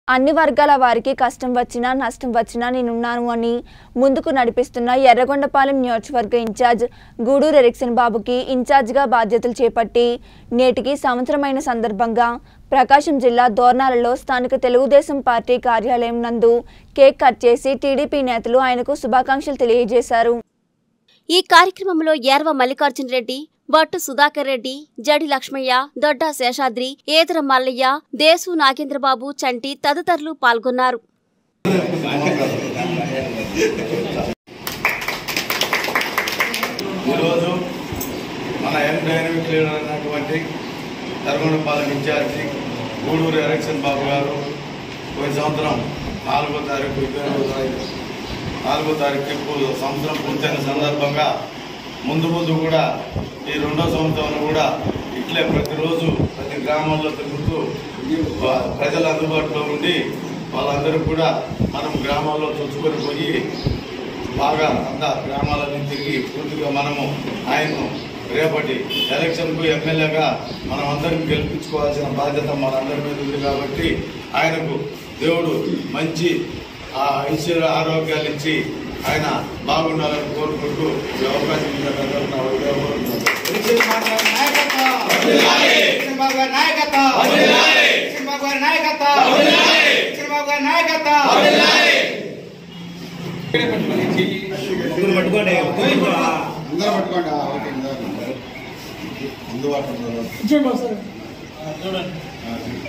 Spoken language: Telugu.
అన్ని వర్గాల వారికి కష్టం వచ్చినా నష్టం వచ్చినా నేనున్నాను అని ముందుకు నడిపిస్తున్న ఎర్రగొండపాలెం నియోజకవర్గ ఇన్ఛార్జ్ గూడూరు ఎరిక్సన్ బాబుకి ఇన్ఛార్జిగా బాధ్యతలు చేపట్టి నేటికి సంవత్సరమైన సందర్భంగా ప్రకాశం జిల్లా దోర్నాలలో స్థానిక తెలుగుదేశం పార్టీ కార్యాలయం నందు కేక్ కట్ చేసి టీడీపీ నేతలు ఆయనకు శుభాకాంక్షలు తెలియజేశారు ఈ కార్యక్రమంలో ఏర్వ మల్లికార్జున రెడ్డి బట్టు సుధాకర్ రెడ్డి జడి లక్ష్మయ్య దొడ్డ శేషాద్రి ఏదర మల్లయ్య దేశు నాగేంద్రబాబు చంటి తదితరులు పాల్గొన్నారు ఈరోజు మన యంగ్ డైనమిక్ లీడర్ అయినటువంటి నల్గొండపాలెం ఇన్ఛార్జి గూడూరు ఎలక్షన్ బాబు గారు పోయిన సంవత్సరం నాలుగో తారీఖు ఇరవై తారీఖు నాలుగో తారీఖు ఇప్పుడు సంవత్సరం పూర్తయిన సందర్భంగా ముందు ముందు కూడా ఈ రెండో సంవత్సరంలో కూడా ఇట్లే ప్రతిరోజు ప్రతి గ్రామాల్లో తిరుగుతూ వా- ప్రజల అందుబాటులో ఉండి వాళ్ళందరూ కూడా మనం గ్రామాల్లో చొచ్చుకొని పోయి బాగా అంత గ్రామాలన్నీ తిరిగి పూర్తిగా మనము ఆయన్ను రేపటి ఎలక్షన్కు ఎమ్మెల్యేగా మనం అందరం గెలిపించుకోవాల్సిన బాధ్యత మనందరి మీద ఉంది కాబట్టి ఆయనకు దేవుడు మంచి ఆ ఐశ్వర్య ఆరోగ్యాలు ఇచ్చి ఆయన బాగుండాలని కోరుకుంటూ ఈ అవకాశం ఇచ్చినందుకు నా ఉద్యోగం చంద్రబాబు గారి నాయకత్వం చంద్రబాబు గారి నాయకత్వం చంద్రబాబు గారి నాయకత్వం అందరూ పట్టుకోండి అందరూ పట్టుకోండి ఆ, ఓకే అందరూ. అందుబాటులో చూడండి